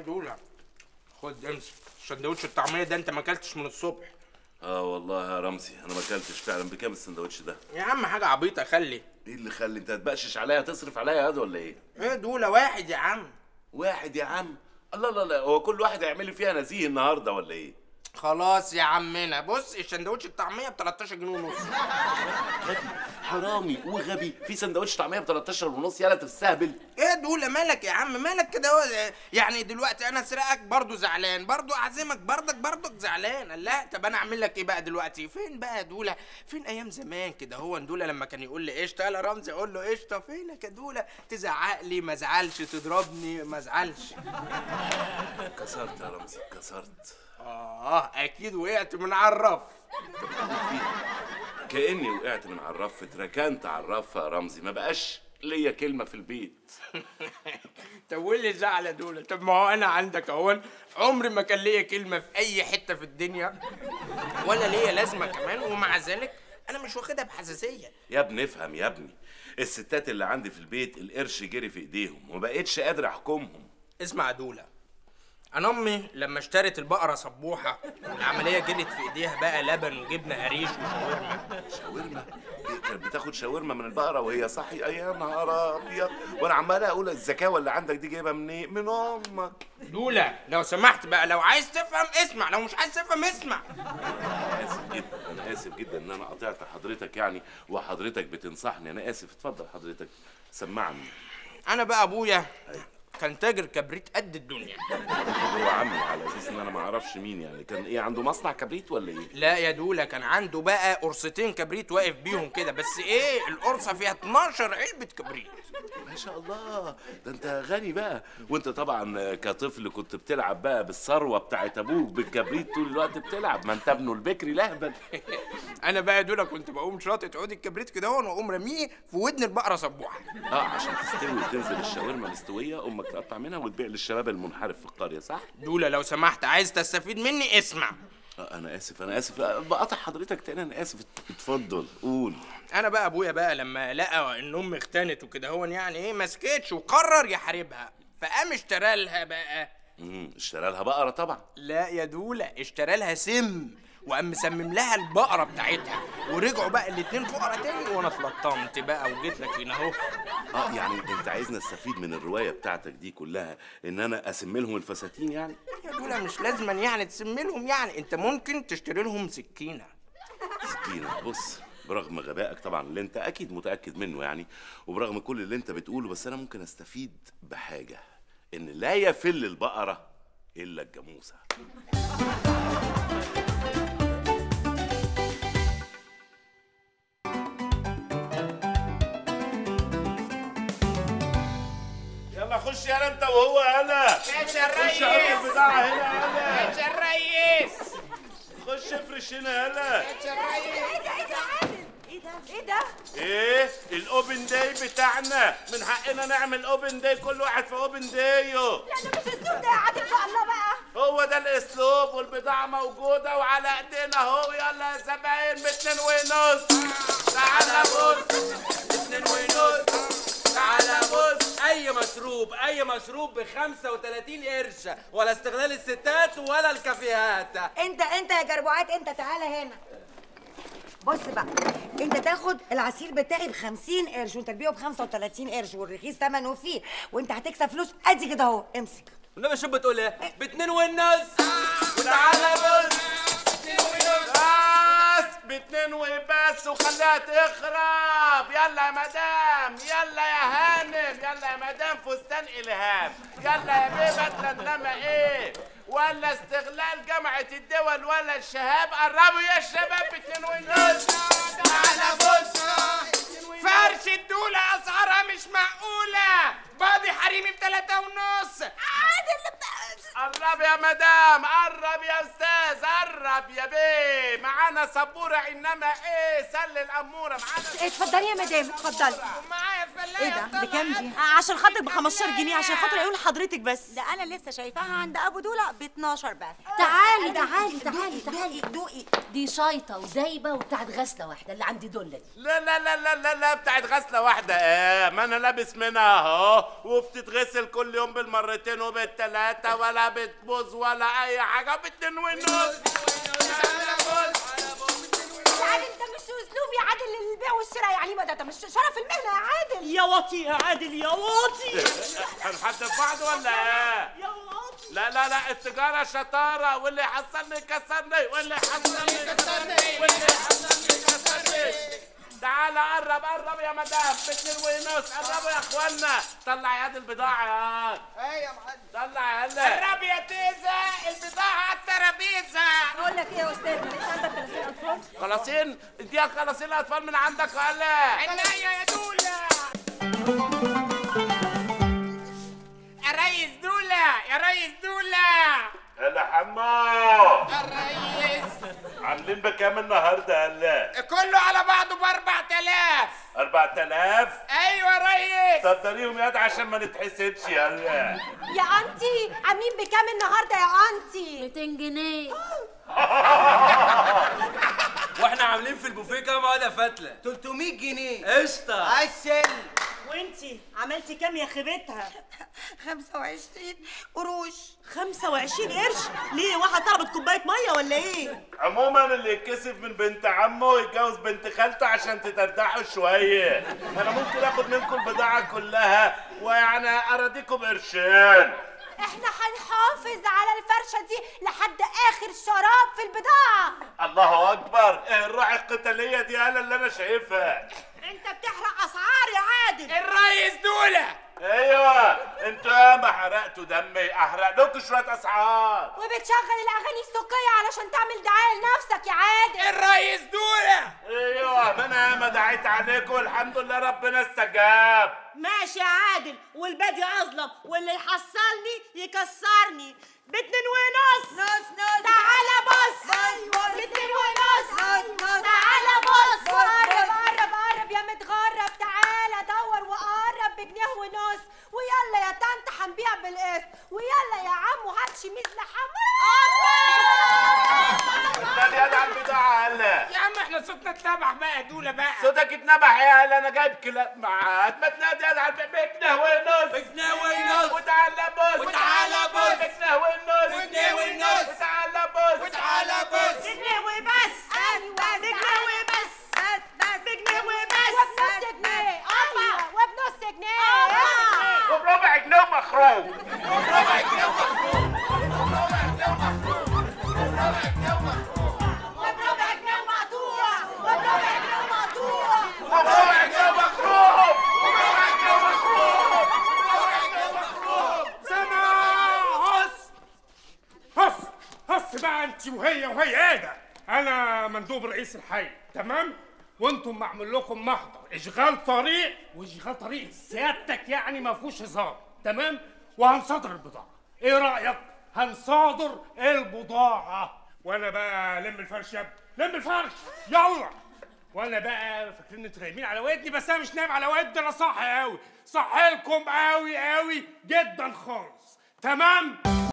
دولا خد امسك سندوتش الطعميه ده انت ما اكلتش من الصبح اه والله يا رمزي انا ما اكلتش فعلا بكام السندوتش ده يا عم حاجه عبيطه خلي ايه اللي خلي انت هتبقشش عليا تصرف عليا يا واد ولا ايه ايه دولا واحد يا عم واحد يا عم الله لا لا هو كل واحد هيعمل لي فيها نزيه النهارده ولا ايه خلاص يا عمنا بص السندوتش الطعميه ب 13 جنيه ونص غبي حرامي وغبي في سندوتش طعميه ب 13 ونص يالا تستهبل ايه دولا مالك يا عم مالك كده هو يعني دلوقتي انا اسرقك برضو زعلان برضو اعزمك برضك برضك زعلان لا طب انا اعمل لك ايه بقى دلوقتي فين بقى يا دولا فين ايام زمان كده هو دولا لما كان يقول لي قشطه يلا رمزي اقول له قشطه فينك يا دولا تزعق لي ما ازعلش تضربني ما ازعلش كسرت يا رمزي كسرت اه اكيد وقعت من على الرف كاني وقعت من على الرف اتركنت على الرف يا رمزي ما بقاش ليا كلمه في البيت طب وايه اللي زعل يا دولا طب ما هو انا عندك اهون عمري ما كان ليا كلمه في اي حته في الدنيا ولا ليا لازمه كمان ومع ذلك انا مش واخدها بحساسيه يا ابني افهم يا ابني الستات اللي عندي في البيت القرش جري في ايديهم وما بقتش قادر احكمهم اسمع يا دولا انا امي لما اشترت البقره صبوحه والعمليه جرت في ايديها بقى لبن وجبنه قريش وشاورما شاورما إيه كانت بتاخد شاورما من البقره وهي صاحيه يا نهار ابيض وانا عمال اقول الزكاوه اللي عندك دي جايبها منين من امك دولا لو سمحت بقى لو عايز تفهم اسمع لو مش عايز تفهم اسمع انا اسف جدا انا اسف جدا ان انا قطعت حضرتك يعني وحضرتك بتنصحني انا اسف اتفضل حضرتك سمعني انا بقى ابويا كان تاجر كبريت قد الدنيا هو عمي على اساس ان انا ما اعرفش مين يعني كان ايه عنده مصنع كبريت ولا ايه لا يا دولا كان عنده بقى قرصتين كبريت واقف بيهم كده بس ايه القرصه فيها 12 علبه كبريت ما شاء الله ده انت غني بقى وانت طبعا كطفل كنت بتلعب بقى بالثروه بتاعت ابوك بالكبريت طول الوقت بتلعب ما انت ابنه البكري لهبل انا بقى يا دولا كنت بقوم شاطط عود الكبريت كده هون واقوم راميه في ودن البقره صبوحه اه عشان تستوي وتنزل الشاورما مستويه امك تقطع منها وتبيع للشباب المنحرف في القريه صح دولا لو سمحت عايز تستفيد مني اسمع آه انا اسف انا اسف لا، بقطع حضرتك تاني انا اسف اتفضل قول انا بقى ابويا بقى لما لقى ان امي اختنت وكده هون يعني ايه ما سكتش وقرر يحاربها فقام اشترى لها بقى امم اشترى لها بقره طبعا لا يا دولا اشترى لها سم وقام مسمم لها البقره بتاعتها ورجعوا بقى الاتنين فقرا تاني وانا اتلطمت بقى وجيت لك هنا اهو اه يعني انت عايزني استفيد من الروايه بتاعتك دي كلها ان انا اسم لهم الفساتين يعني يا دولا مش لازما يعني تسم لهم يعني انت ممكن تشتري لهم سكينه سكينة بص برغم غبائك طبعا اللي انت اكيد متاكد منه يعني وبرغم كل اللي انت بتقوله بس انا ممكن استفيد بحاجه ان لا يفل البقره الا الجاموسه يلا خش يلا انت وهو يلا ماشي يا خش حط البضاعه هنا يلا ماشي يا الريس خش افرش هنا يلا ماشي يا الريس ايه ده ايه ده عادل ايه ده ايه ده ايه الاوبن داي بتاعنا من حقنا نعمل اوبن داي كل واحد في اوبن دايو يعني مش اسلوب ده يا عادل بقى الله بقى هو ده الاسلوب والبضاعه موجوده وعلى ايدينا اهو يلا يا زباين باتنين ونص تعالى بص اتنين ونص تعالى بص اي مشروب اي مشروب ب 35 قرش ولا استغلال الستات ولا الكافيهات انت انت يا جربوعات انت تعالى هنا بص بقى انت تاخد العصير بتاعي ب 50 قرش وانت تبيعه ب 35 قرش والرخيص ثمنه فيه وانت هتكسب فلوس ادي كده اهو امسك والنبي شو بتقول ايه باتنين والنص تعالى بص بس باتنين وبس وخليها تخرب يلا يا مدام يلا يا هانم يلا يا مدام فستان الهام يلا يا بيبة انما ايه ولا استغلال جامعة الدول ولا الشهاب قربوا يا شباب باتنين ونص تعالى بص فرش الدولة أسعارها مش معقولة باضي حريمي بتلاتة ونص عادل قرب يا مدام قرب يا استاذ قرب يا بيه معانا سبوره انما ايه سل الاموره معانا اتفضلي يا مدام اتفضلي معايا فلايه ايه ده بكام دي عشان خاطرك ب 15 جنيه عشان خاطر اقول لحضرتك بس ده انا لسه شايفاها عند ابو دوله ب 12 بس تعالي تعالي تعالي تعالي دوقي دي شايطه ودايبه وبتاعت غسله واحده اللي عندي دول دي لا لا لا لا لا لا بتاعت غسله واحده ايه ما انا لابس منها اهو وبتتغسل كل يوم بالمرتين وبالتلاته ولا بتبوظ ولا اي حاجه باتنين ونص عادل ده مش اسلوب يا عادل للبيع والشراء يعني ما ده, ده مش شرف المهنه يا عادل يا واطي يا عادل يا واطي هنحدف بعض ولا ايه؟ يا واطي لا لا لا التجارة شطارة واللي يحصلني يكسرني واللي يحصلني يكسرني واللي يحصلني يكسرني تعالى قرب قرب يا مدام باتنين ونص قربوا يا اخوانا طلع يد البضاعة يا ايه يا معلم طلع يلا قرب يا تيزة البضاعة على الترابيزة بقول لك ايه يا استاذ مش عندك 30 اطفال خلاصين اديها خلاصين الاطفال من عندك ولا عناية يا دولة يا ريس دولة يا ريس دولة هلا حمو يا ريس عاملين بكام النهارده هلا كله على بعضه ب 4000 4000 ايوه يا ريس صدريهم يد عشان ما نتحسدش يلا يا انتي عاملين بكام النهارده يا انتي 200 جنيه واحنا عاملين في البوفيه كام عقده فتله 300 جنيه قشطه عسل وانتي عملتي كام يا خيبتها 25 قروش 25 قرش ليه واحد طلبت كوبايه ميه ولا ايه عموما اللي يتكسف من بنت عمه يتجوز بنت خالته عشان تتردحوا شويه انا ممكن اخد منكم البضاعه كلها ويعني اراضيكم قرشين احنا هنحافظ على الفرشه دي لحد اخر شراب في البضاعه الله اكبر ايه الروح القتاليه دي انا اللي انا شايفها انت بتحرق اسعار يا عادل الريس دولة ايوه انتوا ياما حرقتوا دمي احرق لكم شويه اسعار وبتشغل الاغاني السوقيه علشان تعمل دعايه لنفسك يا عادل الريس دولة ايوه ما انا ياما دعيت عليكم والحمد لله ربنا استجاب ماشي يا عادل والبادي اظلم واللي يحصلني يكسرني باتنين ونص نص نص تعالى بص بص. باتنين ونص نص نص تعالى بص بص. قرب قرب قرب يا متغرب تعالى دور وقرب بجنيه ونص ويلا يا طنط هنبيع بالقسط ويلا يا عم وهات شميز لحمه ده يد على البضاعه هلا يا عم احنا صوتنا اتنبح بقى يا دولة بقى صوتك اتنبح يا هلا انا جايب كلاب معاك ما تنادي يد على بجنيه ونص بجنيه ونص وتعالى بص وتعالى بص. بجنيه ونص وجنيه ونص. وتعالى بص وتعالى بص بجنيه وبس ايوه بجنيه وبس بس بس بجنيه وبس وبنص جنيه ايوه وبنص جنيه وبربع جنيه ومخروم وبربع جنيه ومقطوع وبربع جنيه ومقطوع وبربع جنيه ومخروم وبربع جنيه ومخروم سما هص هص هص بقى انت وهي وهي ايه ده انا مندوب رئيس الحي تمام وانتم معمول لكم محضر اشغال طريق واشغال طريق سيادتك يعني ما فيهوش هزار تمام وهنصادر البضاعه ايه رايك هنصادر البضاعه وانا بقى لم الفرش يا ابني لم الفرش يلا وانا بقى فاكرين انتوا نايمين على ودني بس انا مش نايم على ودني انا صاحي قوي صاحي لكم قوي قوي جدا خالص تمام